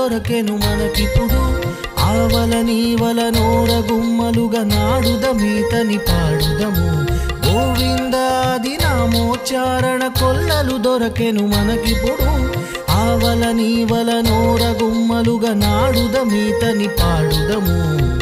దొరకెను మనకిప్పుడు ఆవల నీవల నోర గుమ్మలుగా నాడుదమీతని పాడుదము గోవిందాది నామోచ్చారణ కొల్లలు దొరకెను మనకిప్పుడు ఆవల నీవల నోర గుమ్మలుగా నాడుదమీతని పాడుదము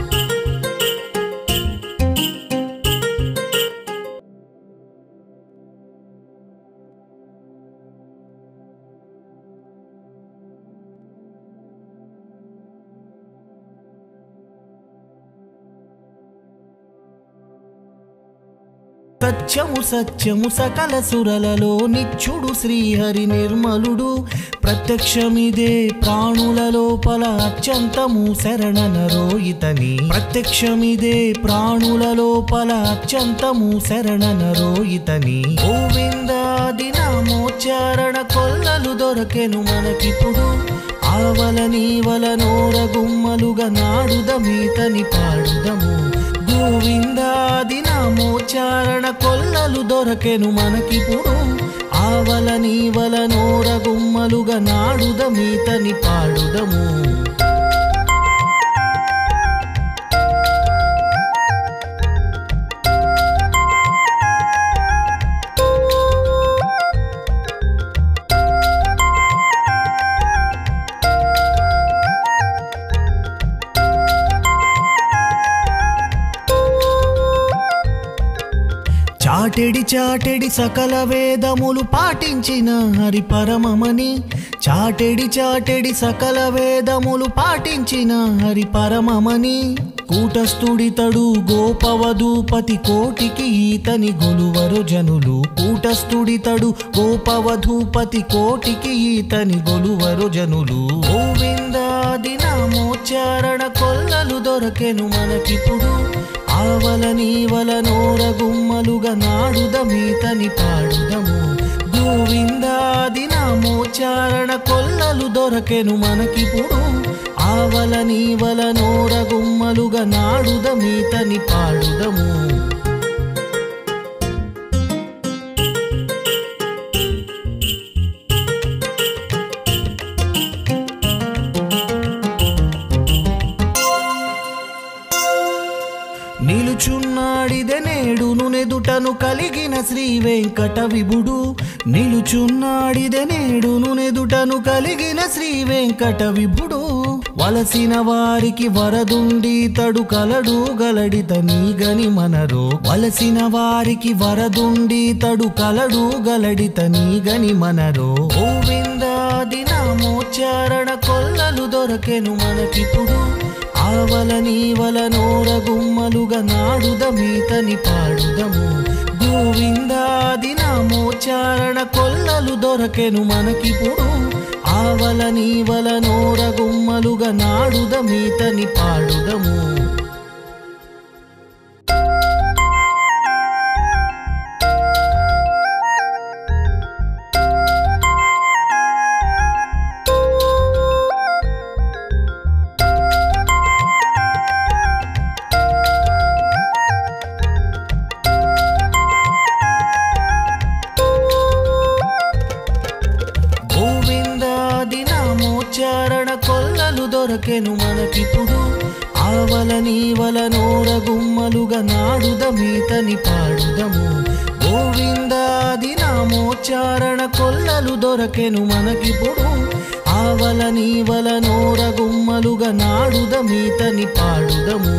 సత్యము సత్యము సకల సురలలో నిత్యుడు శ్రీహరి నిర్మలుడు ప్రత్యక్షమిదే ప్రాణుల లోపల అత్యంతము శరణనరో ఇతని ప్రత్యక్షమిదే ప్రాణుల లోపల అత్యంతము శరణనరో ఇతని గోవిందాది నామోచ్చారణ కొల్లలు దొరకెను మనకిప్పుడు ఆవల నీవల నోర గుమ్మలుగా నాడుదమీతని పాడుదము గోవిందాది నామోచ్చారణ కొల్లలు దొరకెను మనకిప్పుడు ఆవల నీవల నోర గుమ్మలుగా నాడుదమీతని పాడుదము చాటెడి చాటెడి సకల వేదములు పాటించిన హరి పరమమని చాటెడి చాటెడి సకల వేదములు పాటించిన హరి పరమమని కూటస్థుడితడు గోపవధూపతి కోటికి ఈతని గొలువరు జనులు కూటస్థుడితడు గోపవధూపతి కోటికి ఈతని గొలువరు జనులు గోవిందాది నామోచ్చారణ కొల్లలు దొరకెను మనకిప్పుడు ఆవల నీవల నోర గుమ్మలుగా నాడుదమీతని పాడుదము గోవిందాది నామోచ్చారణ కొల్లలు దొరకెను మనకిప్పుడు ఆవల నీవల నోర గుమ్మలుగా నాడుదమీతని పాడుదము నిలుచున్నాడిదే నేడును నెదుటను కలిగిన శ్రీ వెంకట విభుడు నిలుచున్నాడిదే నేడును నెదుటను కలిగిన శ్రీ వెంకట విభుడు వలసిన వారికి వరదుండి తడు కలడు గలడిత నీగని మనరో వలసిన వారికి వరదుండి తడు కలడు గలడిత నీగని మనరో గోవిందాది నామోచ్చారణ కొల్లలు దొరకెను మనకిప్పుడు ఆవల నీవల నోర గుమ్మలుగా నాడుదమీతని పాడుదము గోవిందాది నామోచ్చారణ కొల్లలు దొరకెను మనకిప్పుడు ఆవల నీవల నోర గుమ్మలుగా నాడుదమీతని పాడుదము గోవిందాది నామోచ్చారణ కొల్లలు దొరకెను మనకిప్పుడు ఆవల నీవల నోర గుమ్మలుగా నాడుదమీతని పాడుదము గోవిందాది నామోచ్చారణ కొల్లలు దొరకెను మనకిప్పుడు ఆవల నీవల నోర గుమ్మలుగా నాడుదమీతని పాడుదము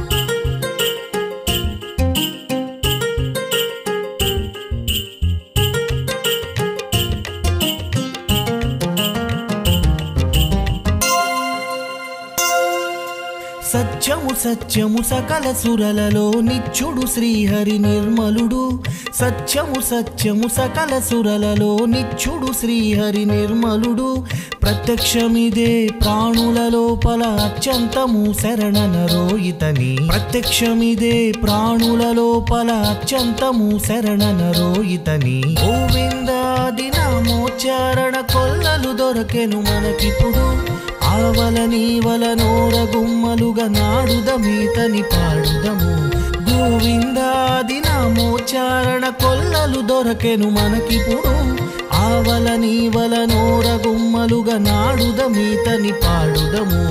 సత్యము సత్యము సకల సురలలో నిత్యుడు శ్రీహరి నిర్మలుడు సత్యము సత్యము సకల సురలలో నిత్యుడు శ్రీహరి నిర్మలుడు ప్రత్యక్షమిదే ప్రాణుల లోపల అత్యంతము శరణనరో ఇతని ప్రత్యక్షమిదే ప్రాణుల లోపల అత్యంతము శరణనరో ఇతని గోవిందాది నామోచ్చారణ కొల్లలు దొరకెను మనకిప్పుడు ఆవల నీవల నోర గుమ్మలుగా నాడుదమీతని పాడుదము గోవిందాది నామోచ్చారణ కొల్లలు దొరకెను మనకిప్పుడు ఆవల నీవల నోరగుమ్మలుగా నాడుదమీతని పాడుదము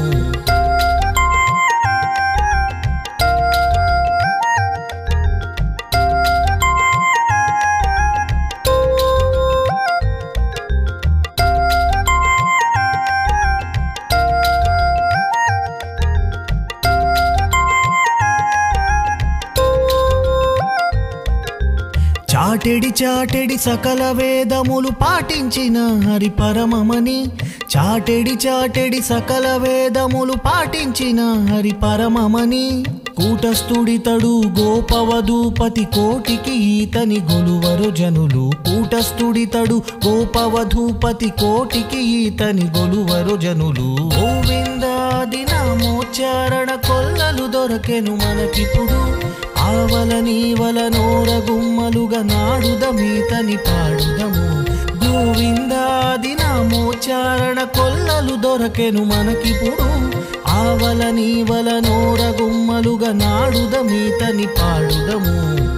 చాటెడి చాటెడి సకల వేదములు పాటించిన హరి పరమమని చాటెడి చాటెడి సకల వేదములు పాటించిన హరి పరమమని కూటస్థుడితడు గోపవధూపతి కోటికి ఈతని గొలువరు జనులు కూటస్థుడితడు గోపవధూపతి కోటికి ఈతని గొలువరు జనులు గోవిందాది నామోచ్చారణ కొల్లలు దొరకెను మనకిప్పుడు ఆవల నీవల నోరగుమ్మలుగా నాడుదమీతని పాడుదము గోవిందాది నామోచ్చారణ కొల్లలు దొరకెను మనకిప్పుడు ఆవల నీవల నోరగుమ్మలుగా నాడుదమీతని పాడుదము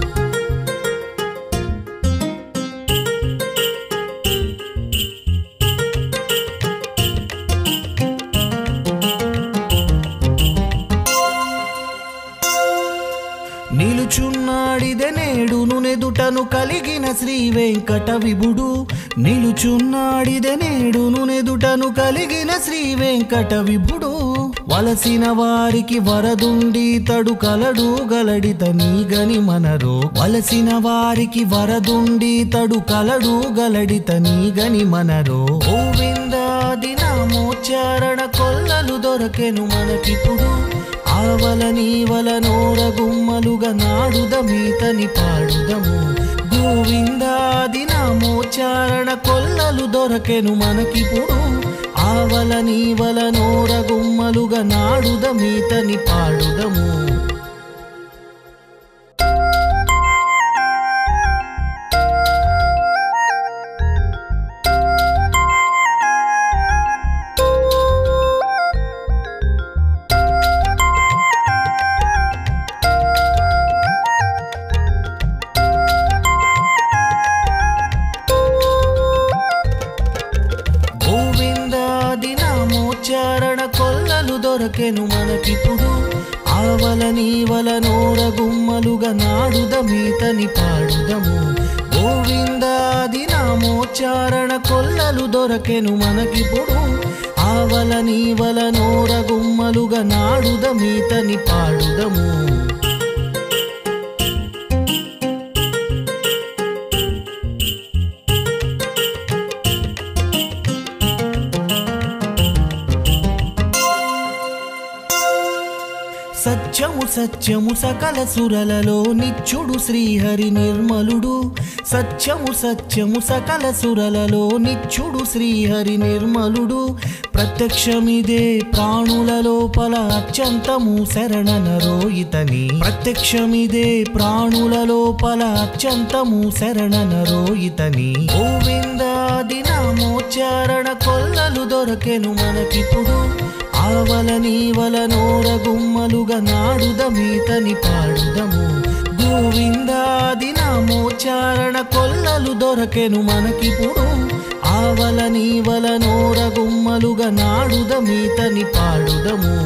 నిలుచున్నాడిదే నేడును నెదుటను కలిగిన శ్రీ వెంకట విభుడు నిలుచున్నాడిదే నేడును నెదుటను కలిగిన శ్రీ వెంకట విభుడు వలసిన వారికి వరదుండి తడు కలడు గలడిత నీగని మనరో వలసిన వారికి వరదుండి తడు కలడు గలడిత నీగని మనరో గోవిందాది నామోచ్చారణ కొల్లలు దొరకెను మనకిప్పుడు ఆవల నీవల నోరగుమ్మలుగా నాడుదమీతని పాడుదము గోవిందాది నామోచ్చారణ కొల్లలు దొరకెను మనకిప్పుడు ఆవల నీవల నోరగుమ్మలుగా నాడుదమీతని పాడుదము గోవిందాది నామోచ్చారణ కొల్లలు దొరకెను మనకిప్పుడు ఆవల నీవల నోరగుమ్మలుగా నాడుదమీతని పాడుదము గోవిందాది నామోచ్చారణ కొల్లలు దొరకెను మనకిప్పుడు ఆవల నీవల నోరగుమ్మలుగా నాడుదమీతని పాడుదము సత్యము సత్యము సకల సురలలో నిత్యుడు శ్రీహరి నిర్మలుడు సత్యము సత్యము సకల సురలలో నిత్యుడు శ్రీహరి నిర్మలుడు ప్రత్యక్షమిదే ప్రాణుల లోపల అత్యంతము శరణనరో ఇతని ప్రత్యక్షమిదే ప్రాణుల లోపల అత్యంతము శరణనరో ఇతని గోవిందాది నామోచ్చారణ కొల్లలు దొరకెను మనకిప్పుడు ఆవల నీవల నోరగుమ్మలుగా నాడుదమీతని పాడుదము గోవిందాది నామోచ్చారణ కొల్లలు దొరకెను మనకిప్పుడు ఆవల నీవల నోరగుమ్మలుగా నాడుదమీతని పాడుదము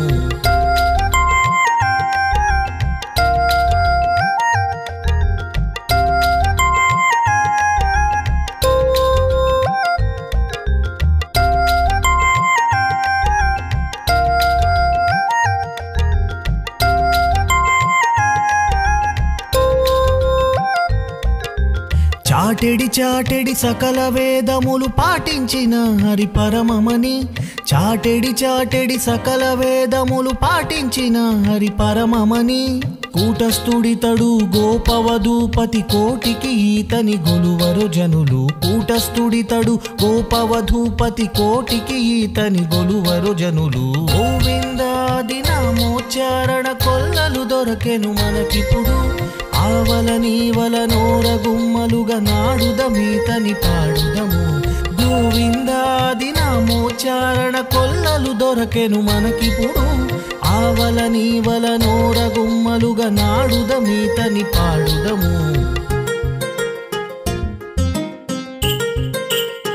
చాటెడి చాటెడి సకల వేదములు పాటించిన హరి పరమమని చాటెడి చాటెడి సకల వేదములు పాటించిన హరి పరమమని కూటస్థుడితడు గోపవధూపతి కోటికి ఈతని గొలువరు జనులు కూటస్థుడితడు గోపవధూపతి కోటికి ఈతని గొలువరు జనులు గోవిందాది నామోచ్చారణ కొల్లలు దొరకెను మనకిప్పుడు ఆవల నీవల నోరగుమ్మలుగా నాడుదమీతని పాడుదము గోవిందాది నామోచ్చారణ కొల్లలు దొరకెను మనకిప్పుడు ఆవల నీవల నోరగుమ్మలుగా నాడుదమీతని పాడుదము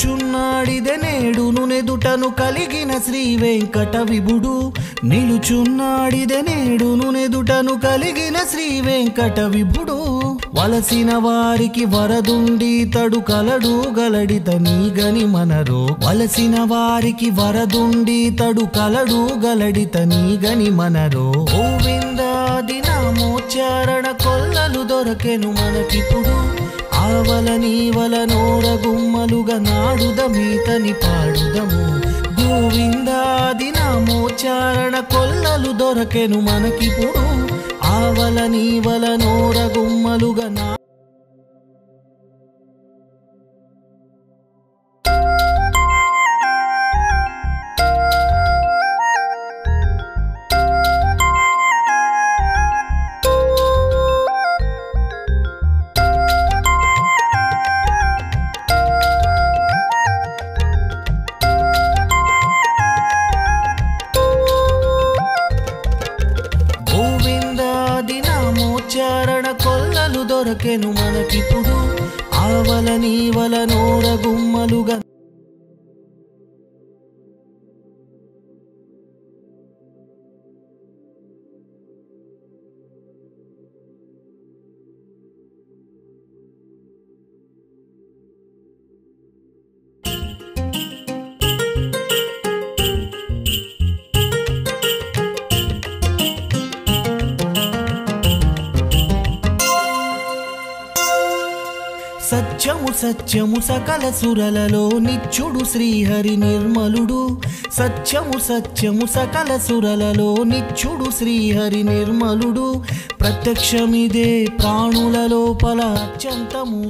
నిలుచున్నాడిదే నేడును నెదుటను కలిగిన శ్రీ వెంకట విభుడు నిలుచున్నాడిదే నేడును నెదుటను కలిగిన శ్రీ వెంకట విభుడు వలసిన వారికి వరదుండి తడు కలడు గలడిత నీగని మనరో వలసిన వారికి వరదుండి తడు కలడు గలడిత నీగని మనరో గోవిందాది నామోచ్చారణ కొల్లలు దొరకెను మనకిప్పుడు ఆవల నీవల నోర గుమ్మలుగా నాడుదమీతని పాడుదము గోవిందాది నామోచ్చారణ కొల్లలు దొరకెను మనకిప్పుడు ఆవల నీవల నోర గుమ్మలుగా నా గోవిందాది నామోచ్చారణ కొల్లలు దొరకెను మనకిప్పుడు ఆవల నీవల నోర గుమ్మలుగా సత్యము సత్యము సకల సురలలో నిత్యుడు శ్రీహరి నిర్మలుడు సత్యము సత్యము సకల సురలలో నిత్యుడు శ్రీహరి నిర్మలుడు ప్రత్యక్షమిదే ప్రాణుల లోపల అత్యంతము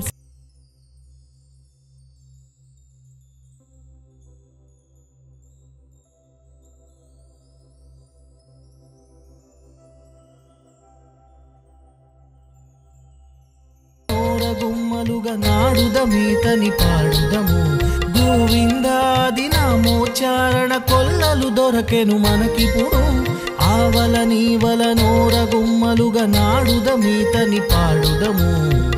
గుమ్మలుగా నాడుదమీతని పాడుదము గోవిందాది నామోచ్చారణ కొల్లలు దొరకెను మనకిప్పుడు ఆవల నీవల నోర గుమ్మలుగా నాడుదమీతని పాడుదము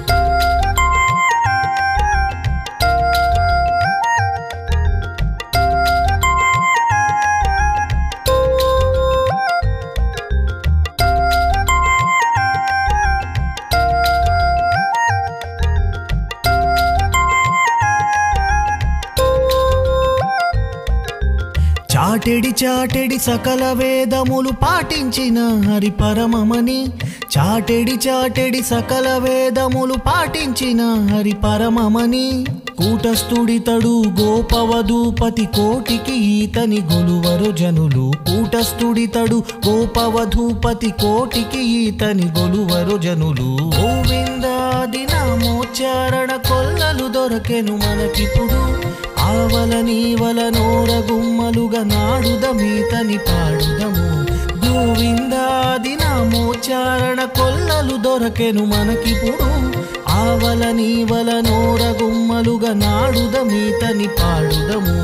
చాటెడి చాటెడి సకల వేదములు పాటించిన హరి పరమమని చాటెడి చాటెడి సకల వేదములు పాటించిన హరి పరమమని కూటస్థుడితడు గోపవధూపతి కోటికి ఈతని గొలువరు జనులు కూటస్థుడితడు గోపవధూపతి కోటికి ఈతని గొలువరు జనులు గోవిందాది నామోచ్చారణ కొల్లలు దొరకెను మనకిప్పుడు ఆవల నీవల నోర గుమ్మలుగా నాడుదమీతని పాడుదము గోవిందాది నామోచ్చారణ కొల్లలు దొరకెను మనకిప్పుడు ఆవల నీవల నోర గుమ్మలుగా నాడుదమీతని పాడుదము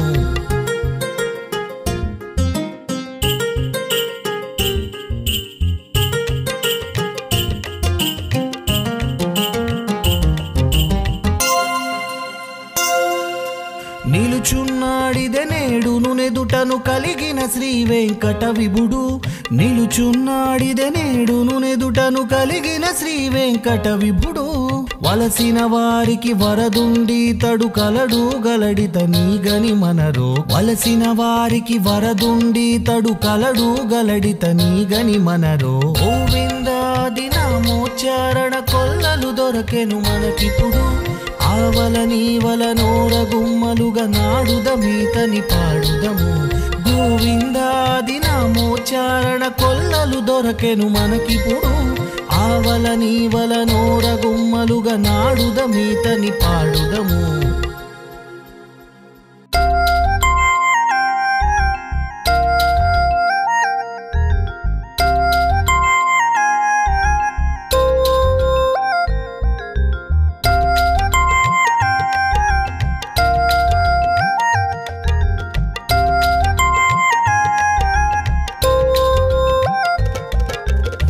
నిలుచున్నాడిదే నేడును నెదుటను కలిగిన శ్రీ వెంకట విభుడు నిలుచున్నాడిదే నేడును నెదుటను కలిగిన శ్రీ వెంకట విభుడు వలసిన వారికి వరదుండి తడు కలడు గలడిత నీగని మనరో వలసిన వారికి వరదుండి తడు కలడు గలడిత నీగని మనరో గోవిందాది నామోచ్చారణ కొల్లలు దొరకెను మనకిప్పుడు ఆవల నీవల నోర గుమ్మలుగా నాడుదమీతని పాడుదము గోవిందాది నామోచ్చారణ కొల్లలు దొరకెను మనకిప్పుడు ఆవల నీవల నోర గుమ్మలుగా నాడుదమీతని పాడుదము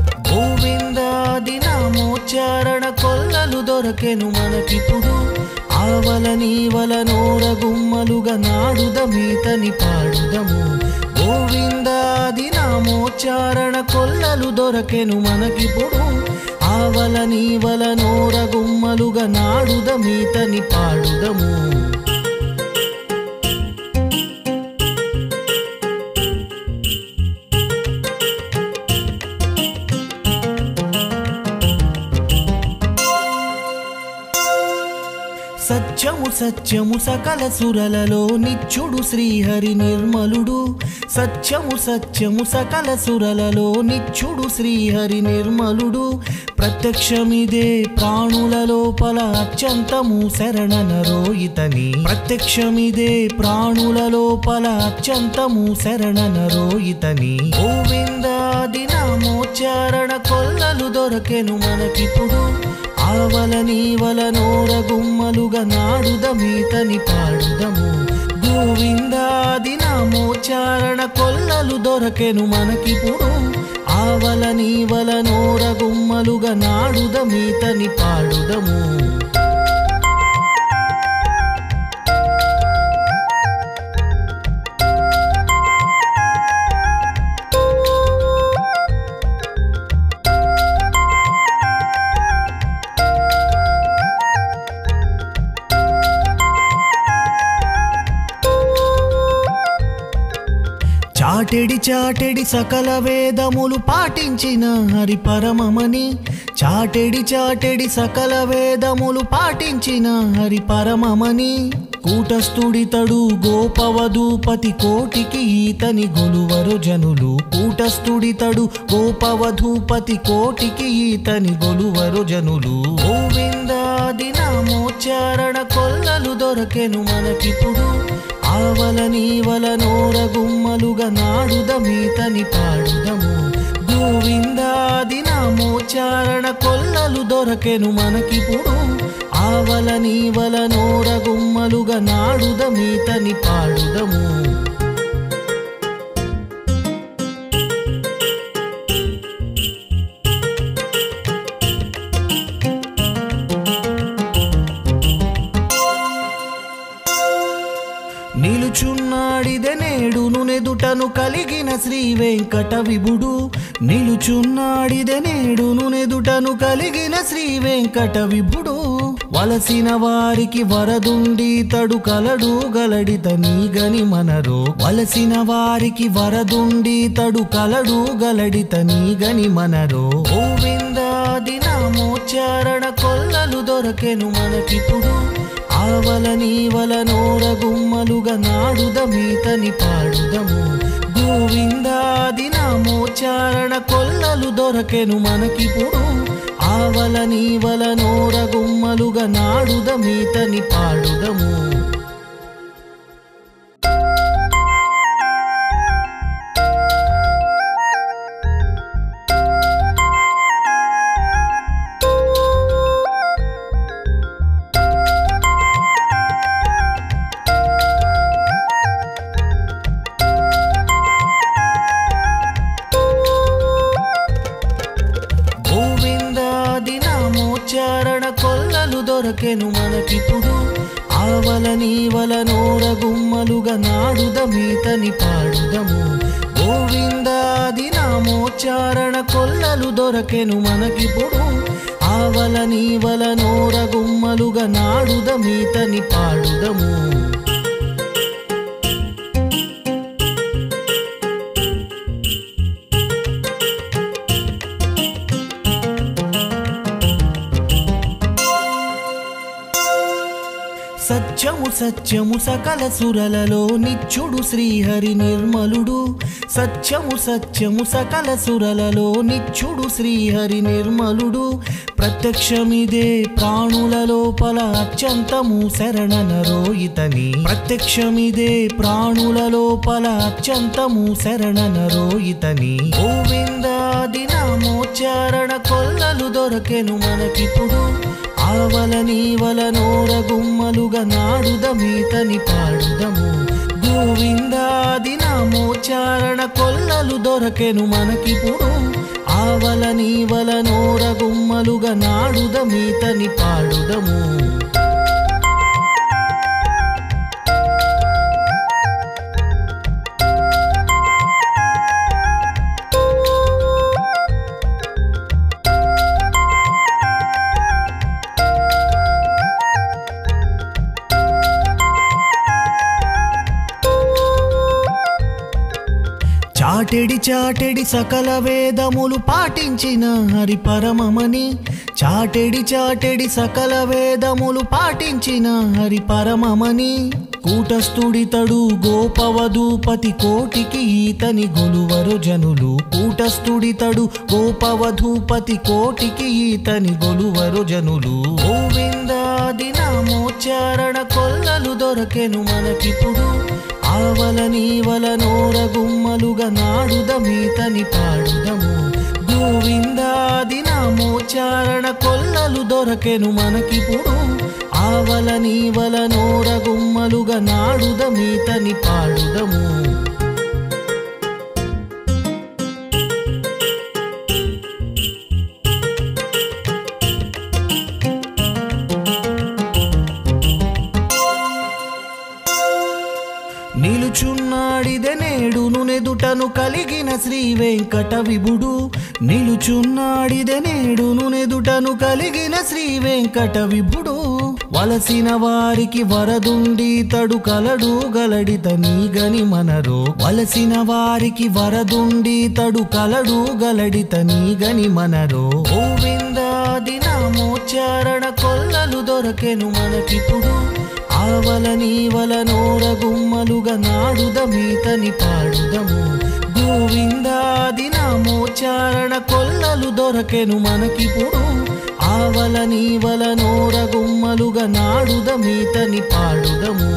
గోవిందాది నామోచ్చారణ కొల్లలు దొరకెను మనకిప్పుడు ఆవల నీవల నోర గుమ్మలుగా నాడుద మీతని పాడుదము గోవిందాది నామోచ్చారణ కొల్లలు దొరకెను మనకిప్పుడు ఆవల నీవల నోర గుమ్మలుగా నాడుద మీతని పాడుదము సత్యము సత్యము సకల సురలలో నిత్యుడు శ్రీహరి నిర్మలుడు సత్యము సత్యము సకల సురలలో నిత్యుడు శ్రీహరి నిర్మలుడు ప్రత్యక్షమిదే ప్రాణుల లోపల అత్యంతము శరణనరో ఇతని ప్రత్యక్షమిదే ప్రాణుల లోపల అత్యంతము శరణనరో ఇతని గోవిందాది నామోచ్చారణ కొల్లలు దొరకెను మనకిప్పుడు ఆవల నీవల నోర గుమ్మలుగా నాడుద మీతని పాడుదము గోవిందాది నామోచ్చారణ కొల్లలు దొరకెను మనకిప్పుడు ఆవల నీవల నోర గుమ్మలుగా నాడుద మీతని పాడుదము చాటెడి చాటెడి సకల వేదములు పాటించిన హరి పరమమని చాటెడి చాటెడి సకల వేదములు పాటించిన హరి పరమమని కూటస్థుడితడు గోపవధూపతి కోటికి ఈతని గొలువరు జనులు కూటస్థుడితడు గోపవధూపతి కోటికి ఈతని గొలువరు జనులు గోవిందాది నామోచ్చారణ కొల్లలు దొరకెను మనకిప్పుడు ఆవల నీవల నోర గుమ్మలుగా నాడుద మీతని పాడుదము గోవిందాది నామోచ్చారణ కొల్లలు దొరకెను మనకిప్పుడు ఆవల నీవల నోర గుమ్మలుగా నాడుద మీతని పాడుదము నిలుచున్నాడిదే నేడును నెదుటను కలిగిన శ్రీ వెంకట విభుడు నిలుచున్నాడిదే నేడును నెదుటను కలిగిన శ్రీ వెంకట విభుడు వలసిన వారికి వరదుండి తడు కలడు గలడిత నీగని మనరో వలసిన వారికి వరదుండి తడు కలడు గలడిత నీగని మనరో గోవిందాది నామోచ్చారణ కొల్లలు దొరకెను మనకిప్పుడు ఆవల నీవల నోర గుమ్మలుగా నాడుద మీతని పాడుదము గోవిందాది నామోచ్చారణ కొల్లలు దొరకెను మనకిప్పుడు ఆవల నీవల నోర గుమ్మలుగా నాడుద మీతని పాడుదము గోవిందాది నామోచ్చారణ కొల్లలు దొరకెను మనకిప్పుడు ఆవల నీవల నోర గుమ్మలుగా నాడుద మీతని పాడుదము గోవిందాది నామోచ్చారణ కొల్లలు దొరకెను మనకిప్పుడు ఆవల నీవల నోర గుమ్మలుగా నాడుద మీతని పాడుదము సత్యము సత్యము సకల సురలలో నిత్యుడు శ్రీహరి నిర్మలుడు సత్యము సత్యము సకల సురలలో నిత్యుడు శ్రీహరి నిర్మలుడు ప్రత్యక్షమిదే ప్రాణుల లోపల అత్యంతము శరణనరో ఇతని ప్రత్యక్షమిదే ప్రాణుల లోపల అత్యంతము శరణనరో ఇతని గోవిందాది నామోచ్చారణ కొల్లలు దొరకెను మనకిప్పుడు ఆవల నీవల నోర గుమ్మలుగా నాడుద మీతని పాడుదము గోవిందాది నామోచ్చారణ కొల్లలు దొరకెను మనకిప్పుడు ఆవల నీవల నోర గుమ్మలుగా నాడుద మీతని పాడుదము చాటెడి సకల వేదములు పాటించిన హరి పరమమని చాటెడి చాటెడి సకల వేదములు పాటించిన హరి పరమమని కూటస్థుడితడు గోపవధూపతి కోటికి ఈతని గొలువరు జనులు కూటస్థుడితడు గోపవధూపతి కోటికి ఈతని గొలువరు జనులు గోవిందాది నామోచ్చారణ కొల్లలు దొరకెను మనకిప్పుడు ఆవల నీవల నోర గుమ్మలుగా నాడుదమీతని పాడుదము గోవిందాది నామోచ్చారణ కొల్లలు దొరకెను మనకిప్పుడు ఆవల నీవల నోర గుమ్మలుగా నాడుదమీతని పాడుదము నిలుచున్నాడిదే నేడును నెదుటను కలిగిన శ్రీ వెంకట విభుడు నిలుచున్నాడిదే నేడును నెదుటను కలిగిన శ్రీ వెంకట విభుడు వలసిన వారికి వరదుండి తడు కలడు గలడిత నీగని మనరో వలసిన వారికి వరదుండి తడు కలడు గలడిత నీగని మనరో గోవిందాది నామోచ్చారణ కొల్లలు దొరకెను మనకిప్పుడు ఆవల నీవల నోర గుమ్మలుగా నాడుదమీతని పాడుదము గోవిందాది నామోచ్చారణ కొల్లలు దొరకెను మనకిప్పుడు ఆవల నీవల నోర గుమ్మలుగా నాడుదమీతని పాడుదము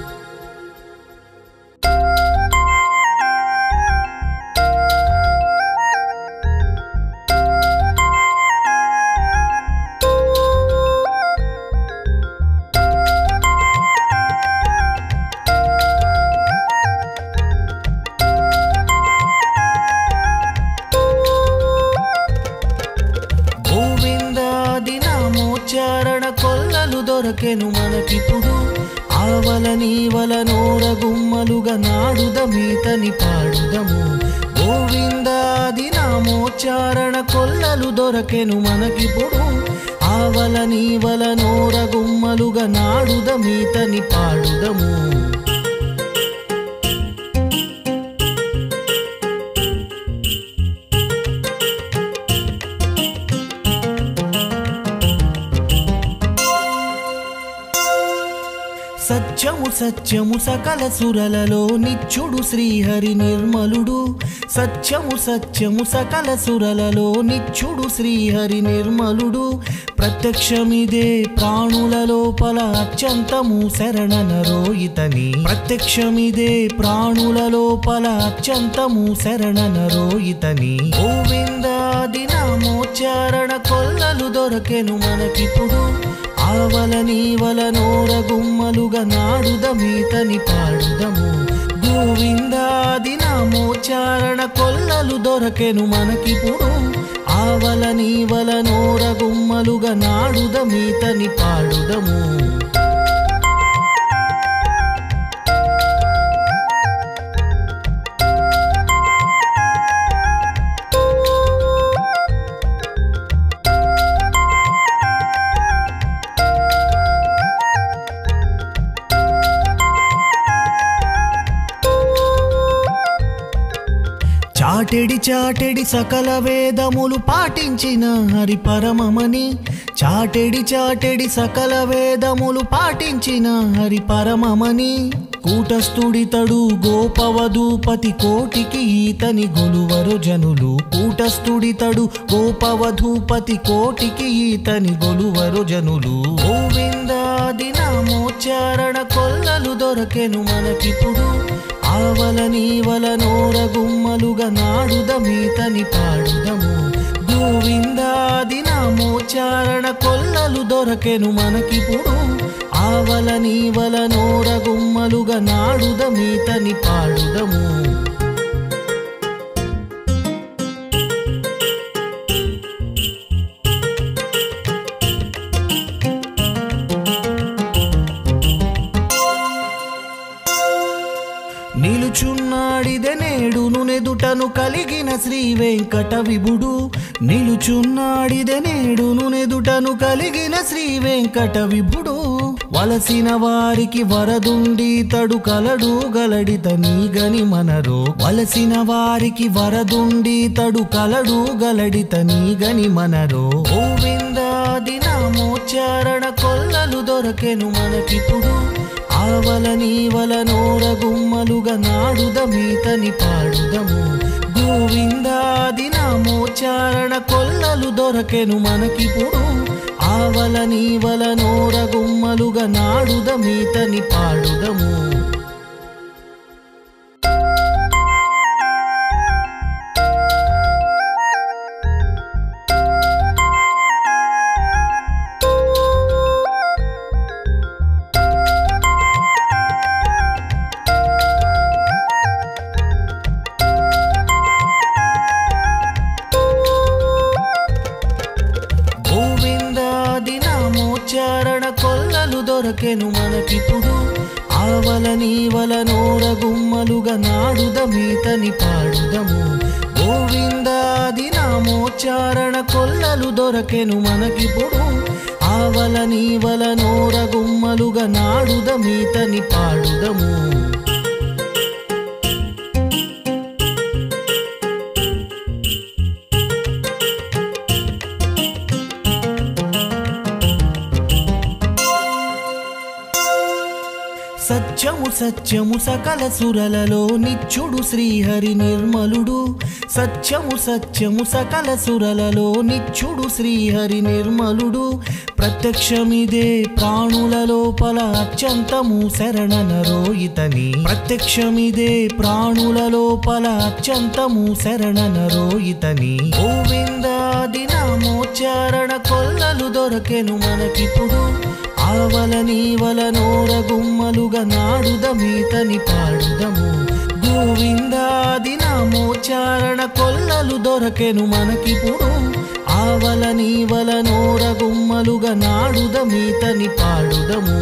గోవిందాది నామోచ్చారణ కొల్లలు దొరకెను మనకిప్పుడు ఆవల నీవల నోర గుమ్మలుగా నాడుదమీతని పాడుదము గోవిందాది నామోచ్చారణ కొల్లలు దొరకెను మనకిప్పుడు ఆవల నీవల నోర గుమ్మలుగా నాడుదమీతని పాడుదము సత్యము సత్యము సకల సురలలో నిత్యుడు శ్రీహరి నిర్మలుడు సత్యము సత్యము సకల సురలలో నిత్యుడు శ్రీహరి నిర్మలుడు ప్రత్యక్షమిదే ప్రాణుల లోపల అత్యంతము శరణనరో ఇతని ప్రత్యక్షమిదే ప్రాణుల లోపల అత్యంతము శరణనరో ఇతని గోవిందాది నామోచ్చారణ కొల్లలు దొరకెను మనకిప్పుడు ఆవల నీవల నోర గుమ్మలుగా నాడుదమీతని పాడుదము గోవిందాది నామోచ్చారణ కొల్లలు దొరకెను మనకిప్పుడు ఆవల నీవల నోర గుమ్మలుగా నాడుదమీతని పాడుదము చాటెడి చాటెడి సకల వేదములు పాటించిన హరి పరమమని చాటెడి చాటెడి సకల వేదములు పాటించిన హరి పరమమని కూటస్థుడితడు గోపవధూపతి కోటికి ఈతని గొలువరు జనులు కూటస్థుడితడు గోపవధూపతి కోటికి ఈతని గొలువరు జనులు గోవిందాది నామోచ్చారణ కొల్లలు దొరకెను మనకిప్పుడు ఆవల నీవల నోర గుమ్మలుగా నాడుదమీతని పాడుదము గోవిందాది నామోచ్చారణ కొల్లలు దొరకెను మనకిప్పుడు ఆవల నీవల నోర గుమ్మలుగా నాడుదమీతని పాడుదము నిలుచున్నాడిదే నేడును నెదుట నెదుటను కలిగిన శ్రీ వెంకట విభుడు నిలుచున్నాడిదే నేడును నెదుటను కలిగిన శ్రీ వెంకట విభుడు వలసిన వారికి వరదుండి తడు కలడు గలడిత నీగని మనరో వలసిన వారికి వరదుండి తడు కలడు గలడిత నీగని మనరో గోవిందాది నామోచ్చారణ కొల్లలు దొరకెను మనకిప్పుడు ఆవల నీవల నోర గుమ్మలుగా నాడుదమీతని పాడుదము గోవిందాది నామోచ్చారణ కొల్లలు దొరకెను మనకిప్పుడు ఆవల నీవల నోర గుమ్మలుగా నాడుదమీతని పాడుదము గోవిందాది నామోచ్చారణ కొల్లలు దొరకెను మనకిప్పుడు ఆవల నీవల నోర గుమ్మలుగా నాడుదమీతని పాడుదము గోవిందాది నామోచ్చారణ కొల్లలు దొరకెను మనకిప్పుడు ఆవల నీవల నోర గుమ్మలుగా నాడుదమీతని పాడుదము సత్యము సత్యము సకల సురలలో నిత్యుడు శ్రీహరి నిర్మలుడు సత్యము సత్యము సకల సురలలో నిత్యుడు శ్రీహరి నిర్మలుడు ప్రత్యక్షమిదే ప్రాణుల లోపల అత్యంతము శరణనరో ఇతని ప్రత్యక్షమిదే ప్రాణుల లోపల అత్యంతము శరణనరో ఇతని గోవిందాది నామోచ్చారణ కొల్లలు దొరకెను మనకిప్పుడు ఆవల నీవల నోర గుమ్మలుగా నాడుదమీతని పాడుదము గోవిందాది నామోచ్చారణ కొల్లలు దొరకెను మనకిప్పుడు ఆవల నీవల నోర గుమ్మలుగా నాడుదమీతని పాడుదము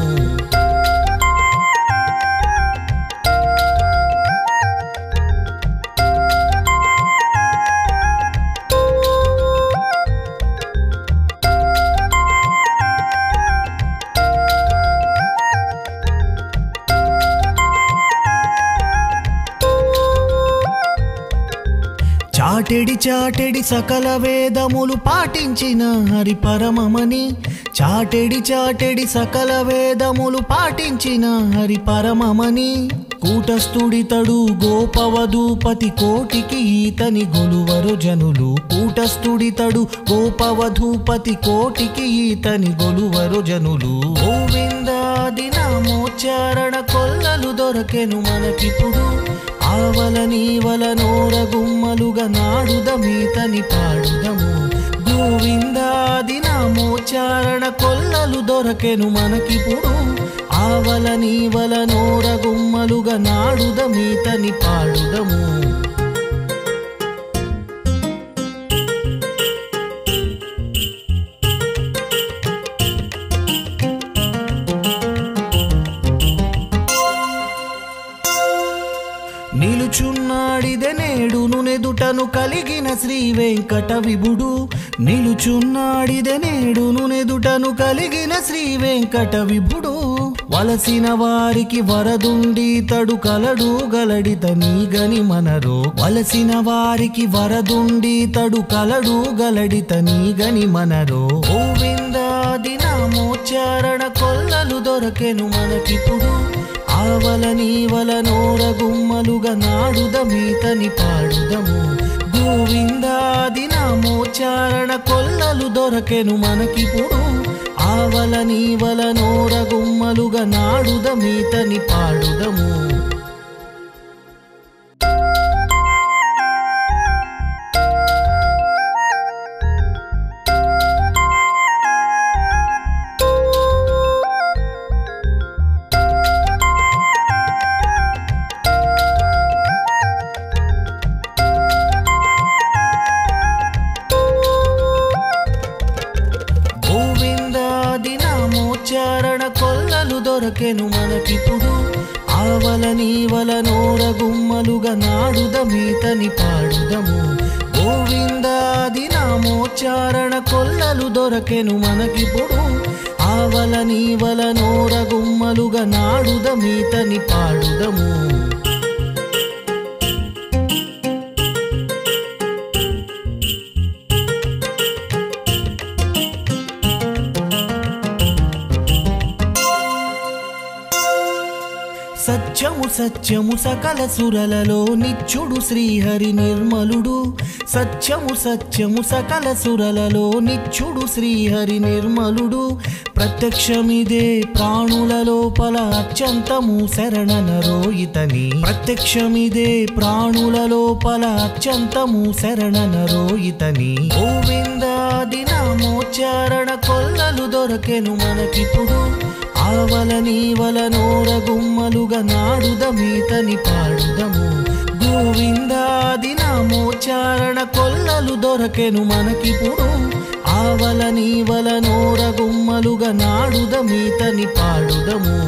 చాటెడి చాటెడి సకల వేదములు పాటించిన హరి పరమమని చాటెడి చాటెడి సకల వేదములు పాటించిన హరి పరమమని కూటస్థుడితడు గోపవధూపతి కోటికి ఈతని గొలువరు జనులు కూటస్థుడితడు గోపవధూపతి కోటికి ఈతని గొలువరు జనులు గోవిందాది నామోచ్చారణ కొల్లలు దొరకెను మనకిప్పుడు ఆవల నీవల నోర గుమ్మలుగా నాడుదమీతని పాడుదము గోవిందాది నామోచ్చారణ కొల్లలు దొరకెను మనకిప్పుడు ఆవల నీవల నోర గుమ్మలుగా నాడుదమీతని పాడుదము నిలుచున్నాడిదే నేడును నెదుటను కలిగిన శ్రీ వెంకట విభుడు నిలుచున్నాడిదే నేడును నెదుటను కలిగిన శ్రీ వెంకట విభుడు వలసిన వారికి వరదుండి తడు కలడు గలడిత నీగని మనరో వలసిన వారికి వరదుండి తడు కలడు గలడిత నీగని మనరో గోవిందాది నామోచ్చారణ కొల్లలు దొరకెను మనకిప్పుడు ఆవల నీవల నోర గుమ్మలుగా నాడుదమీతని పాడుదము గోవిందాది నామోచ్చారణ కొల్లలు దొరకెను మనకిప్పుడు ఆవల నీవల నోర గుమ్మలుగా నాడుదమీతని పాడుదము గోవిందాది నామోచ్చారణ కొల్లలు దొరకెను మనకిప్పుడు ఆవల నీవల నోర గుమ్మలుగా నాడుద మీతని పాడుదము గోవిందాది నామోచ్చారణ కొల్లలు దొరకెను మనకిప్పుడు ఆవల నీవల నోర గుమ్మలుగా నాడుద మీతని పాడుదము సత్యము సత్యము సకల సురలలో నిత్యుడు శ్రీహరి నిర్మలుడు సత్యము సత్యము సకల సురలలో నిత్యుడు శ్రీహరి నిర్మలుడు ప్రత్యక్షమిదే ప్రాణుల లోపల అత్యంతము శరణనరో ఇతని ప్రత్యక్షమిదే ప్రాణుల లోపల అత్యంతము శరణనరో ఇతని గోవిందాది నామోచ్చారణ కొల్లలు దొరకెను మనకిప్పుడు ఆవల నీవల నోర గుమ్మలుగా నాడుద మీతని పాడుదము గోవిందాది నామోచ్చారణ కొల్లలు దొరకెను మనకిప్పుడు ఆవల నీవల నోర గుమ్మలుగా నాడుద మీతని పాడుదము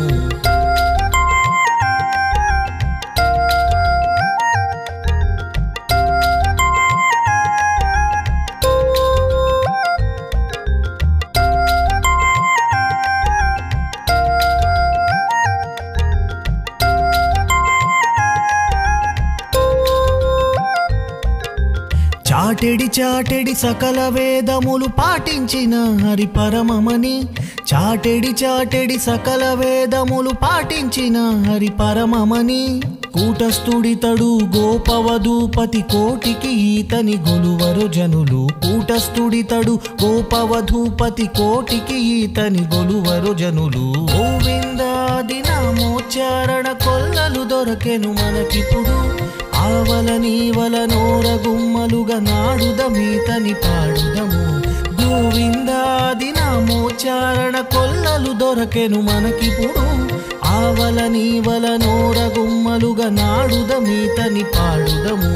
చాటెడి చాటెడి సకల వేదములు పాటించిన హరి పరమమని చాటెడి చాటెడి సకల వేదములు పాటించిన హరి పరమమని కూటస్థుడితడు గోపవధూపతి కోటికి ఈతని గొలువరు జనులు కూటస్థుడితడు గోపవధూపతి కోటికి ఈతని గొలువరు జనులు గోవిందాది నామోచ్చారణ కొల్లలు దొరకెను మనకిప్పుడు ఆవల నీవల నోర గుమ్మలుగా నాడుద మీతని పాడుదము గోవిందాది నామోచ్చారణ కొల్లలు దొరకెను మనకిప్పుడు ఆవల నీవల నోర గుమ్మలుగా నాడుద మీతని పాడుదము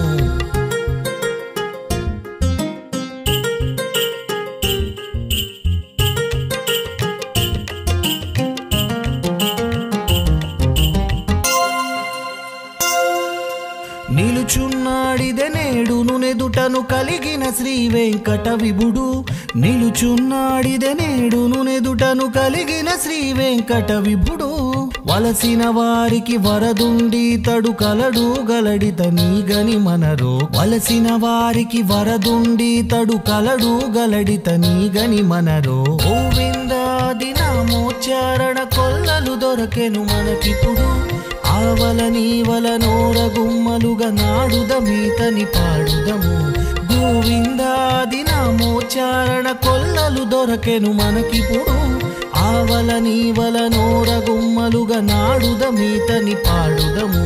నిలుచున్నాడిదే నేడును నెదుటను కలిగిన శ్రీ వెంకట విభుడు నిలుచున్నాడిదే నేడును నెదుటను కలిగిన శ్రీ వెంకట విభుడు వలసిన వారికి వరదుండి తడు కలడు గలడిత నీగని మనరో వలసిన వారికి వరదుండి తడు కలడు గలడిత నీగని మనరో గోవిందాది నామోచ్చారణ కొల్లలు దొరకెను మనకిప్పుడు ఆవల నీవల నోర గుమ్మలుగా నాడుద మీతని పాడుదము గోవిందాది నామోచ్చారణ కొల్లలు దొరకెను మనకిప్పుడు ఆవల నీవల నోర గుమ్మలుగా నాడుద మీతని పాడుదము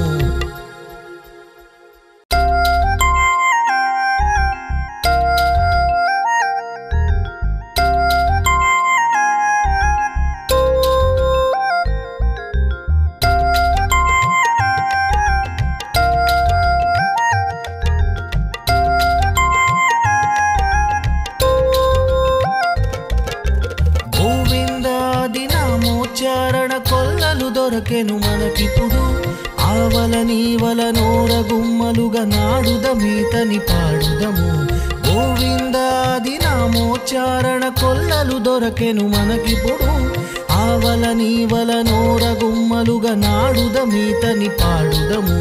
గోవిందాది నామోచ్చారణ కొల్లలు దొరకెను మనకిప్పుడు ఆవల నీవల నోర గుమ్మలుగా నాడుద మీతని పాడుదము గోవిందాది నామోచ్చారణ కొల్లలు దొరకెను మనకిప్పుడు ఆవల నీవల నోర గుమ్మలుగా నాడుద మీతని పాడుదము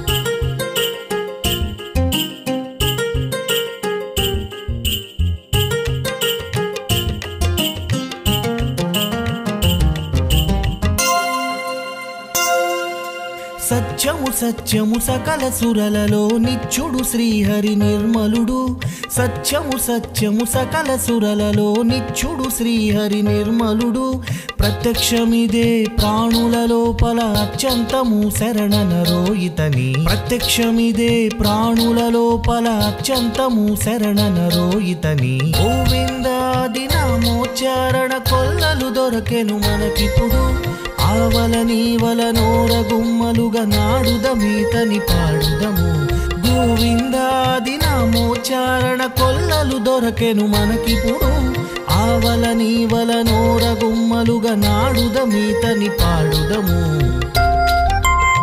సత్యము సత్యము సకల సురలలో నిత్యుడు శ్రీహరి నిర్మలుడు సత్యము సత్యము సకల సురలలో నిత్యుడు శ్రీహరి నిర్మలుడు ప్రత్యక్షమిదే ప్రాణుల లోపల అత్యంతము శరణనరో ఇతని ప్రత్యక్షమిదే ప్రాణుల లోపల అత్యంతము శరణనరో ఇతని గోవిందాది నామోచ్చారణ కొల్లలు దొరకెను మనకిప్పుడు ఆవల నీవల నోర గుమ్మలుగా నాడుద మీతని పాడుదము గోవిందాది నామోచ్చారణ కొల్లలు దొరకెను మనకిప్పుడు ఆవల నీవల నోర గుమ్మలుగా నాడుద మీతని పాడుదము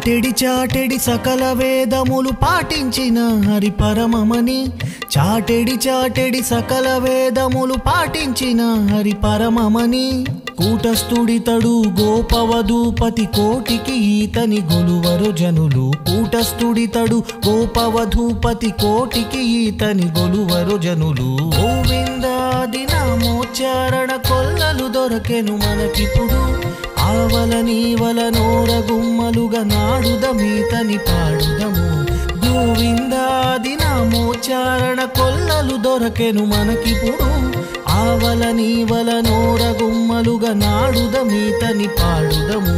చాటెడి చాటెడి సకల వేదములు పాటించిన హరి పరమమని చాటెడి చాటెడి సకల వేదములు పాటించిన హరి పరమమని కూటస్థుడితడు గోపవధూపతి కోటికి ఈతని గొలువరు జనులు కూటస్థుడితడు గోపవధూపతి కోటికి ఈతని గొలువరు జనులు గోవిందాది నామోచ్చారణ కొల్లలు దొరకెను మనకిప్పుడు ఆవల నీవల నోర గుమ్మలుగా నాడుదమీతని పాడుదము గోవిందాది నామోచ్చారణ కొల్లలు దొరకెను మనకిప్పుడు ఆవల నీవల నోర గుమ్మలుగా నాడుదమీతని పాడుదము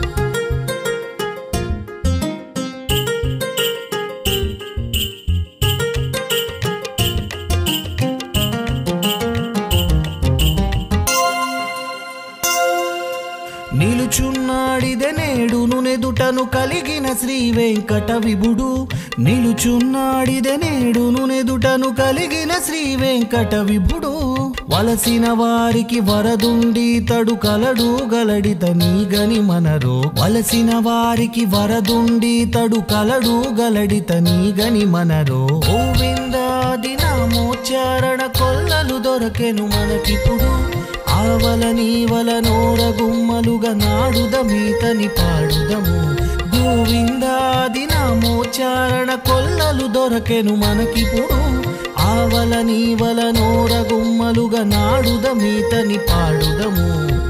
నిలుచున్నాడిదే నేడును నెదుటను కలిగిన శ్రీ వెంకట విభుడు నిలుచున్నాడిదే నేడును నెదుటను కలిగిన శ్రీ వెంకట విభుడు వలసిన వారికి వరదుండి తడు కలడు గలడిత నీగని మనరో వలసిన వారికి వరదుండి తడు కలడు గలడిత నీగని మనరో గోవిందాది నామోచ్చారణ కొల్లలు దొరకెను మనకిప్పుడు ఆవల నీవల నోర గుమ్మలుగా నాడుదమీతని పాడుదము గోవిందాది నామోచ్చారణ కొల్లలు దొరకెను మనకిప్పుడు ఆవల నీవల నోర గుమ్మలుగా నాడుదమీతని పాడుదము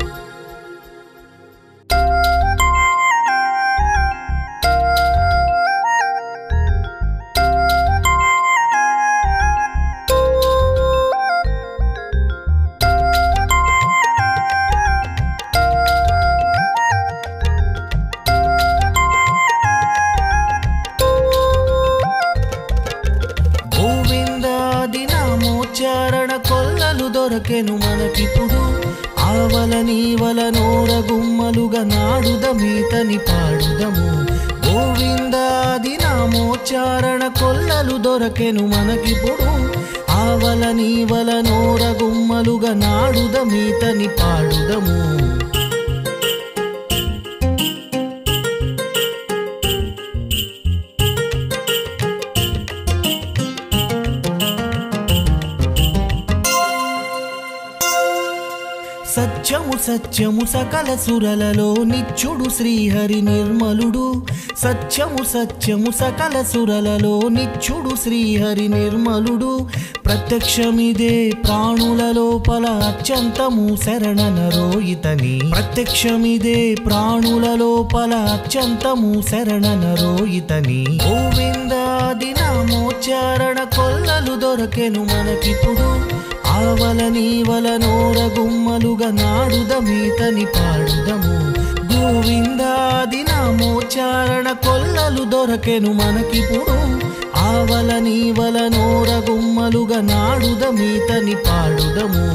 గోవిందాది నామోచ్చారణ కొల్లలు దొరకెను మనకిప్పుడు ఆవల నీవల నోర గుమ్మలుగా నాడుదమీతని పాడుదము గోవిందాది నామోచ్చారణ కొల్లలు దొరకెను మనకిప్పుడు ఆవల నీవల నోర గుమ్మలుగా నాడుదమీతని పాడుదము సత్యము సత్యము సకల సురలలో నిత్యుడు శ్రీహరి నిర్మలుడు సత్యము సత్యము సకల సురలలో నిత్యుడు శ్రీహరి నిర్మలుడు ప్రత్యక్షమిదే ప్రాణుల లోపల అత్యంతము శరణనరో ఇతని ప్రత్యక్షమిదే ప్రాణుల లోపల అత్యంతము శరణనరో ఇతని గోవిందాది నామోచ్చారణ కొల్లలు దొరకెను మనకిప్పుడు ఆవల నీవల నోర గుమ్మలుగా నాడుదమీతని పాడుదము గోవిందాది నామోచ్చారణ కొల్లలు దొరకెను మనకిప్పుడు ఆవల నీవల నోర గుమ్మలుగా నాడుదమీతని పాడుదము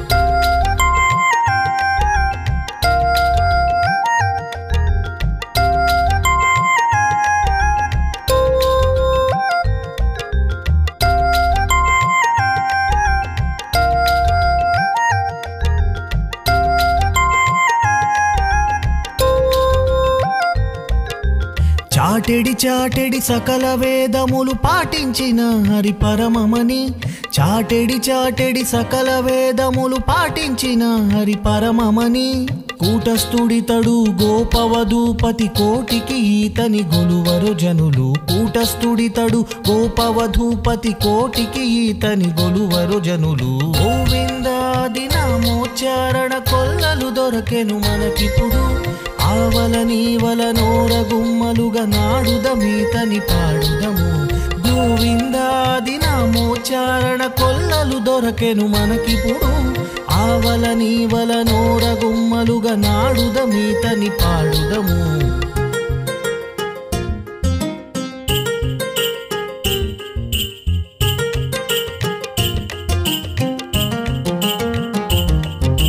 చాటెడి చాటెడి సకల వేదములు పాటించిన హరి పరమమని చాటెడి చాటెడి సకల వేదములు పాటించిన హరి పరమమని కూటస్థుడితడు గోపవధూపతి కోటికి ఈతని గొలువరు జనులు కూటస్థుడితడు గోపవధూపతి కోటికి ఈతని గొలువరు జనులు గోవిందాది నామోచ్చారణ కొల్లలు దొరకెను మనకిప్పుడు ఆవల నీవల నోర గుమ్మలుగా నాడుదమీతని పాడుదము గోవిందాది నామోచ్చారణ కొల్లలు దొరకెను మనకిప్పుడు ఆవల నీవల నోర గుమ్మలుగా నాడుదమీతని పాడుదము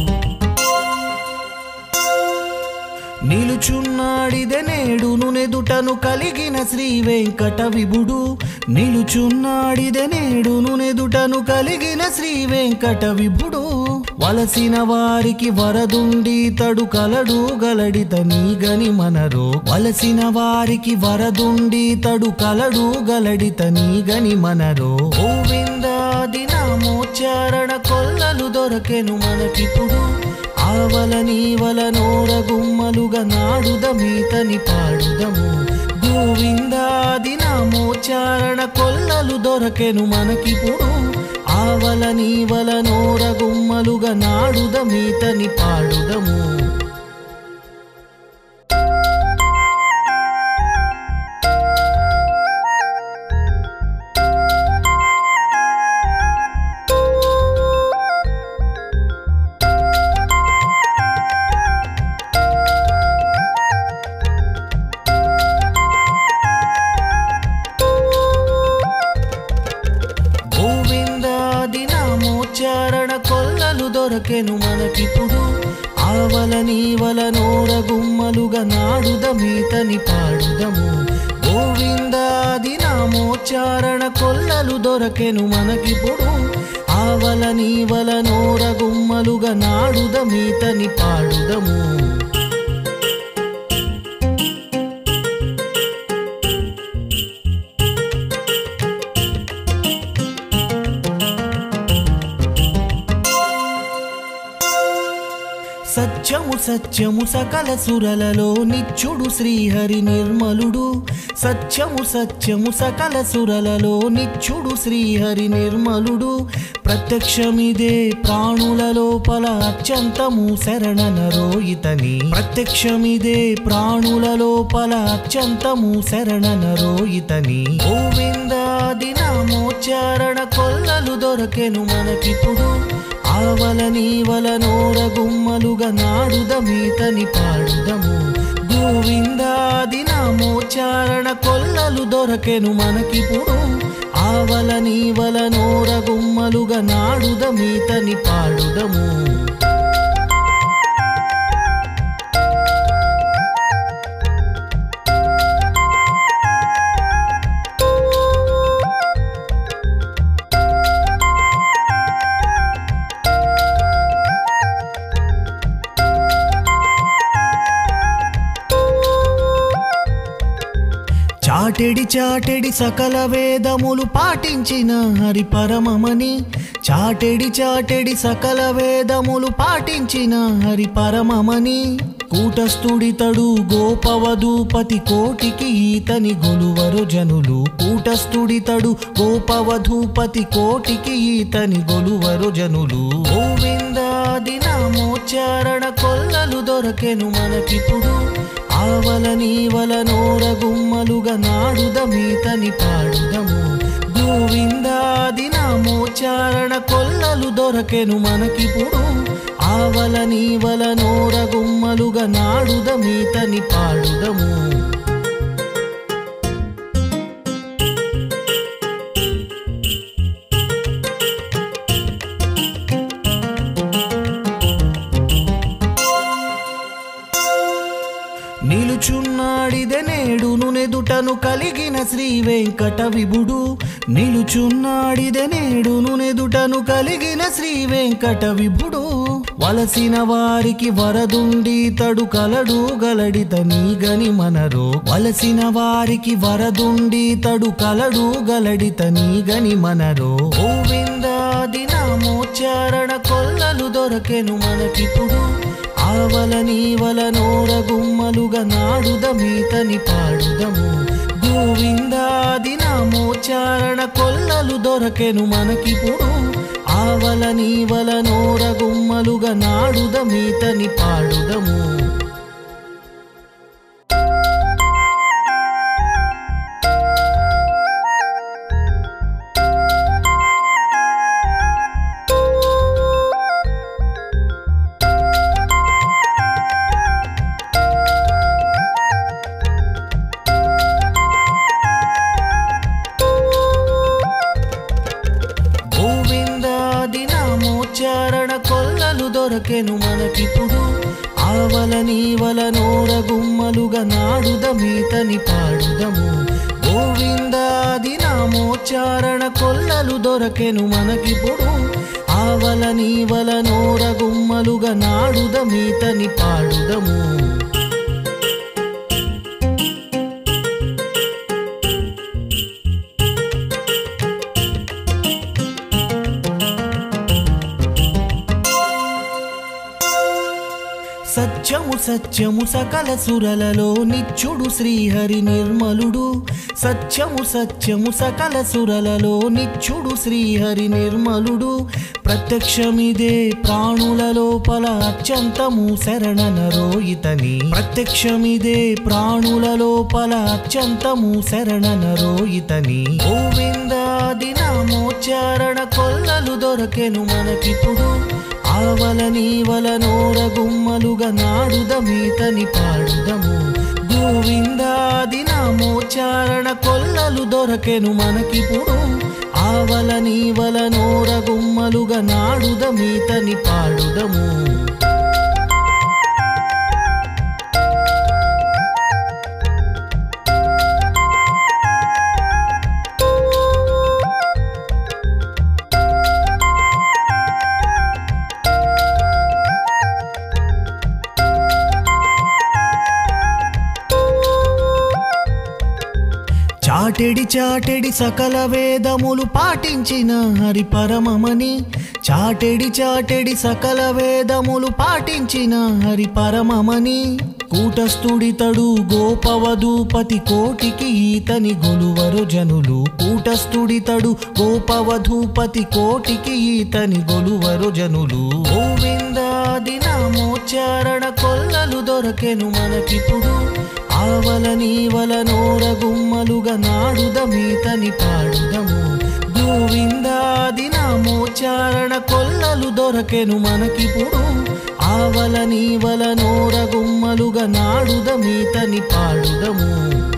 నిలుచున్నాడిదే నేడును నెదుట నెదుటను కలిగిన శ్రీ వెంకట విభుడు నిలుచున్నాడిదే నేడును నెదుటను కలిగిన శ్రీ వెంకట విభుడు వలసిన వారికి వరదుండి తడు కలడు గలడిత నీగని మనరో వలసిన వారికి వరదుండి తడు కలడు గలడిత నీగని మనరో గోవిందాది నామోచ్చారణ కొల్లలు దొరకెను మనకిప్పుడు ఆవల నీవల నోర గుమ్మలుగా నాడుదమీతని పాడుదము గోవిందాది నామోచ్చారణ కొల్లలు దొరకెను మనకిప్పుడు ఆవల నీవల నోర గుమ్మలుగా నాడుదమీతని పాడుదము గోవిందాది నామోచ్చారణ కొల్లలు దొరకెను మనకిప్పుడు ఆవల నీవల నోర గుమ్మలుగా నాడుదమీతని పాడుదము గోవిందాది నామోచ్చారణ కొల్లలు దొరకెను మనకిప్పుడు ఆవల నీవల నోర గుమ్మలుగా నాడుదమీతని పాడుదము సత్యము సత్యము సకల సురలలో నిత్యుడు శ్రీహరి నిర్మలుడు సత్యము సత్యము సకల సురలలో నిత్యుడు శ్రీహరి నిర్మలుడు ప్రత్యక్షమిదే ప్రాణుల లోపల అత్యంతము శరణనరో ఇతని ప్రత్యక్షమిదే ప్రాణుల లోపల అత్యంతము శరణనరో ఇతని గోవిందాది నామోచ్చారణ కొల్లలు దొరకెను మనకిప్పుడు ఆవల నీవల నోర గుమ్మలుగా నాడుదమీతని పాడుదము గోవిందాది నామోచ్చారణ కొల్లలు దొరకెను మనకిప్పుడు ఆవల నీవల నోర గుమ్మలుగా నాడుదమీతని పాడుదము చాటెడి చాటెడి సకల వేదములు పాటించిన హరి పరమమని చాటెడి చాటెడి సకల వేదములు పాటించిన హరి పరమమని కూటస్థుడితడు గోపవధూపతి కోటికి ఈతని గొలువరు జనులు కూటస్థుడితడు గోపవధూపతి కోటికి ఈతని గొలువరు జనులు గోవిందాది నామోచ్చారణ కొల్లలు దొరకెను మనకిప్పుడు ఆవల నీవల నోర గుమ్మలుగా నాడుదమీతని పాడుదము గోవిందాది నామోచ్చారణ కొల్లలు దొరకెను మనకిప్పుడు ఆవల నీవల నోర గుమ్మలుగా నాడుదమీతని పాడుదము నిలుచున్నాడిదే నేడును నెదుటను కలిగిన శ్రీ వెంకట విభుడు నిలుచున్నాడిదే నేడును నెదుటను కలిగిన శ్రీ వెంకట విభుడు వలసిన వారికి వరదుండి తడు కలడు గలడిత నీగని మనరో వలసిన వారికి వరదుండి తడు కలడు గలడిత నీగని మనరో గోవిందాది నామోచ్చారణ కొల్లలు దొరకెను మనకిప్పుడు ఆవల నీవల నోర గుమ్మలుగా నాడుదమీతని పాడుదము గోవిందాది నామోచ్చారణ కొల్లలు దొరకెను మనకిప్పుడు ఆవల నీవల నోర గుమ్మలుగా నాడుదమీతని పాడుదము గోవిందాది నామోచ్చారణ కొల్లలు దొరకెను మనకిప్పుడు ఆవల నీవల నోర గుమ్మలుగా నాడుద మీతని పాడుదము గోవిందాది నామోచ్చారణ కొల్లలు దొరకెను మనకిప్పుడు ఆవల నీవల నోర గుమ్మలుగా నాడుద మీతని పాడుదము సత్యము సత్యము సకల సురలలో నిత్యుడు శ్రీహరి నిర్మలుడు సత్యము సత్యము సకల సురలలో నిత్యుడు శ్రీహరి నిర్మలుడు ప్రత్యక్షమిదే ప్రాణుల లోపల అత్యంతము శరణనరో ఇతని ప్రత్యక్షమిదే ప్రాణుల లోపల అత్యంతము శరణనరో ఇతని గోవిందాది నామోచ్చారణ కొల్లలు దొరకెను మనకిప్పుడు ఆవల నీవల నోర గుమ్మలుగా నాడుద మీతని పాడుదము గోవిందాది నామోచ్చారణ కొల్లలు దొరకెను మనకిప్పుడు ఆవల నీవల నోర గుమ్మలుగా నాడుద మీతని పాడుదము చాటెడి చాటెడి సకల వేదములు పాటించిన హరి పరమమని చాటెడి చాటెడి సకల వేదములు పాటించిన హరి పరమమని కూటస్థుడితడు గోపవధూపతి కోటికి ఈతని గొలువరు జనులు కూటస్థుడితడు గోపవధూపతి కోటికి ఈతని గొలువరు జనులు గోవిందాది నామోచ్చారణ కొల్లలు దొరకెను మనకిప్పుడు ఆవల నీవల నోర గుమ్మలుగా నాడుద మీతని పాడుదము గోవిందాది నామోచ్చారణ కొల్లలు దొరకెను మనకిప్పుడు ఆవల నీవల నోర గుమ్మలుగా నాడుద మీతని పాడుదము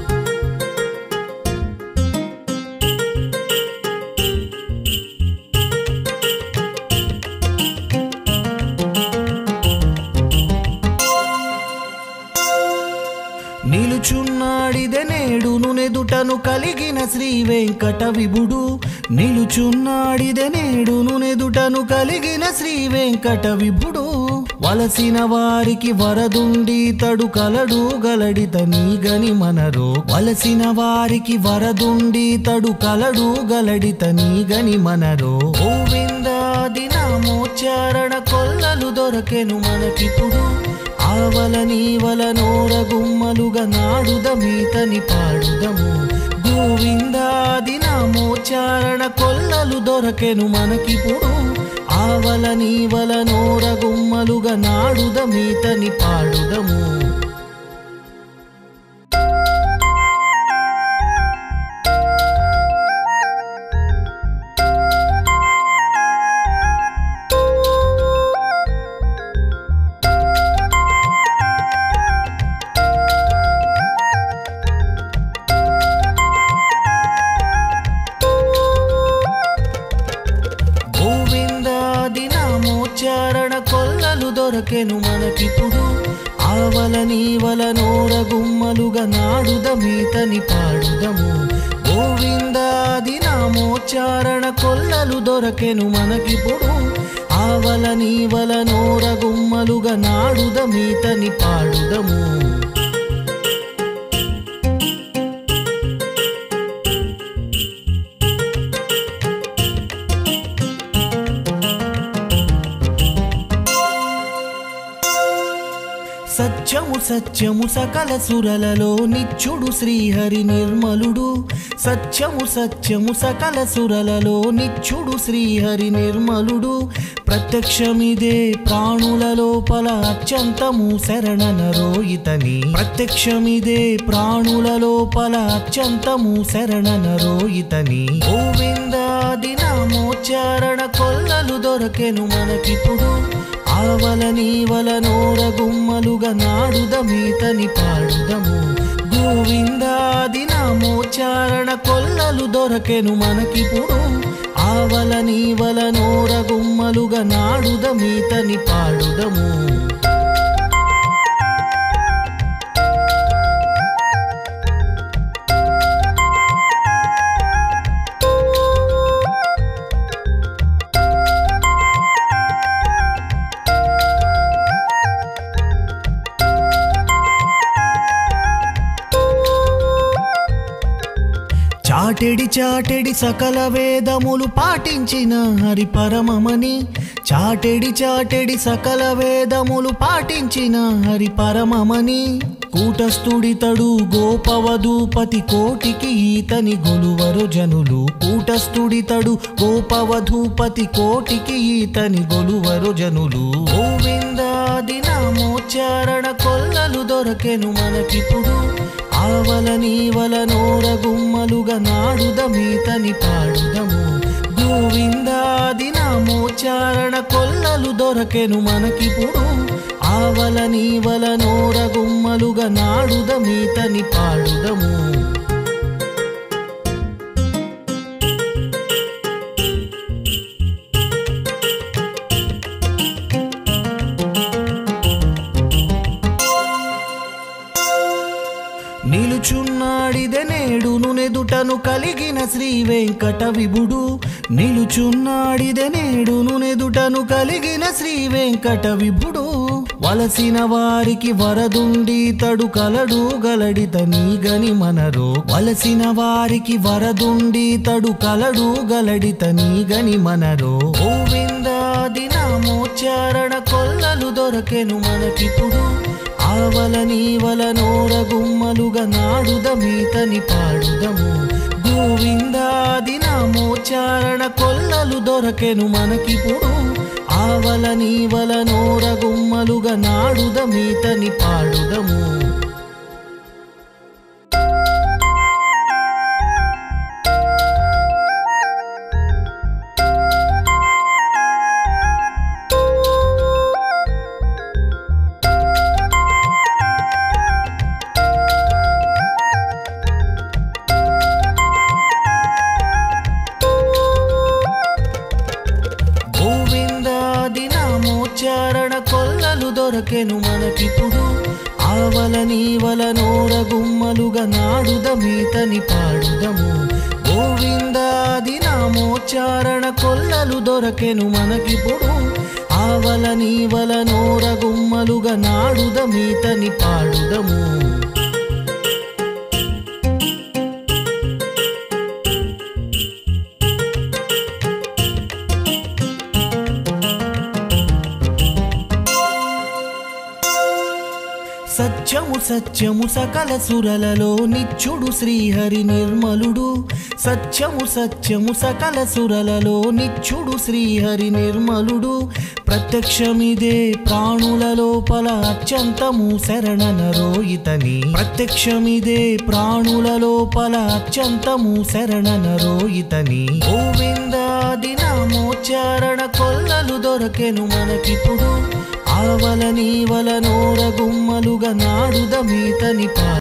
నిలుచున్నాడిదే నేడును నెదుటను కలిగిన శ్రీ వెంకట విభుడు నిలుచున్నాడిదే నేడును నెదుటను కలిగిన శ్రీ వెంకట విభుడు వలసిన వారికి వరదుండి తడు కలడు గలడిత నీగని మనరో వలసిన వారికి వరదుండి తడు కలడు గలడిత నీగని మనరో గోవిందాది నామోచ్చారణ కొల్లలు దొరకెను మనకిప్పుడు ఆవల నీవల నోర గుమ్మలుగా నాడుద మీతని పాడుదము గోవిందాది నామోచ్చారణ కొల్లలు దొరకెను మనకిప్పుడు ఆవల నీవల నోర గుమ్మలుగా నాడుద మీతని పాడుదము గోవిందాది నామోచ్చారణ కొల్లలు దొరకెను మనకిప్పుడు ఆవల నీవల నోర గుమ్మలుగా నాడుద మీతని పాడుదము గోవిందాది నామోచ్చారణ కొల్లలు దొరకెను మనకిప్పుడు ఆవల నీవల నోర గుమ్మలుగా నాడుద మీతని పాడుదము సత్యము సత్యము సకల సురలలో నిత్యుడు శ్రీహరి నిర్మలుడు సత్యము సత్యము సకల సురలలో నిత్యుడు శ్రీహరి నిర్మలుడు ప్రత్యక్షమిదే ప్రాణుల లోపల అత్యంతము శరణనరో ఇతని ప్రత్యక్షమిదే ప్రాణుల లోపల అత్యంతము శరణనరో ఇతని గోవిందాది నామోచ్చారణ కొల్లలు దొరకెను మనకిప్పుడు ఆవల నీవల నోర గుమ్మలుగా నాడుద మీతని పాడుదము గోవిందాది నామోచ్చారణ కొల్లలు దొరకెను మనకిప్పుడు ఆవల నీవల నోర గుమ్మలుగా నాడుద మీతని పాడుదము చాటెడి సకల వేదములు పాటించిన హరి పరమమని చాటెడి చాటెడి సకల వేదములు పాటించిన హరి పరమమని కూటస్థుడితడు గోపవధూపతి కోటికి ఈతని గొలువరు జనులు కూటస్థుడితడు గోపవధూపతి కోటికి ఈతని గొలువరు జనులు గోవిందాది నామోచ్చారణ కొల్లలు దొరకెను మనకిప్పుడు ఆవల నీవల నోర గుమ్మలుగా నాడుదమీతని పాడుదము గోవిందాది నామోచ్చారణ కొల్లలు దొరకెను మనకిప్పుడు ఆవల నీవల నోర గుమ్మలుగా నాడుదమీతని పాడుదము నిలుచున్నాడిదే నేడును నెదుటను కలిగిన శ్రీ వెంకట విభుడు నిలుచున్నాడిదే నేడును నెదుటను కలిగిన శ్రీ వెంకట విభుడు వలసిన వారికి వరదుండి తడు కలడు గలడిత నీగని మనరో వలసిన వారికి వరదుండి తడు కలడు గలడిత నీగని మనరో గోవిందాది నామోచ్చారణ కొల్లలు దొరకెను మనకిప్పుడు ఆవల నీవల నోర గుమ్మలుగా నాడుదమీతని పాడుదము గోవిందాది నామోచ్చారణ కొల్లలు దొరకెను మనకిప్పుడు ఆవల నీవల నోర గుమ్మలుగా నాడుదమీతని పాడుదము గోవిందాది నామోచ్చారణ కొల్లలు దొరకెను మనకిప్పుడు ఆవల నీవల నోర గుమ్మలుగా నాడుదమీతని పాడుదము గోవిందాది నామోచ్చారణ కొల్లలు దొరకెను మనకిప్పుడు ఆవల నీవల నోర గుమ్మలుగా నాడుదమీతని పాడుదము సత్యము సత్యము సకల సురలలో నిత్యుడు శ్రీహరి నిర్మలుడు సత్యము సత్యము సకల సురలలో నిత్యుడు శ్రీహరి నిర్మలుడు ప్రత్యక్షమిదే ప్రాణుల లోపల అత్యంతము శరణనరో ఇతని ప్రత్యక్షమిదే ప్రాణుల లోపల అత్యంతము శరణనరో ఇతని గోవిందాది నామోచ్చారణ కొల్లలు దొరకెను మనకిప్పుడు ఆవల నీవల నోర గుమ్మలుగా నాడుదమీతని పా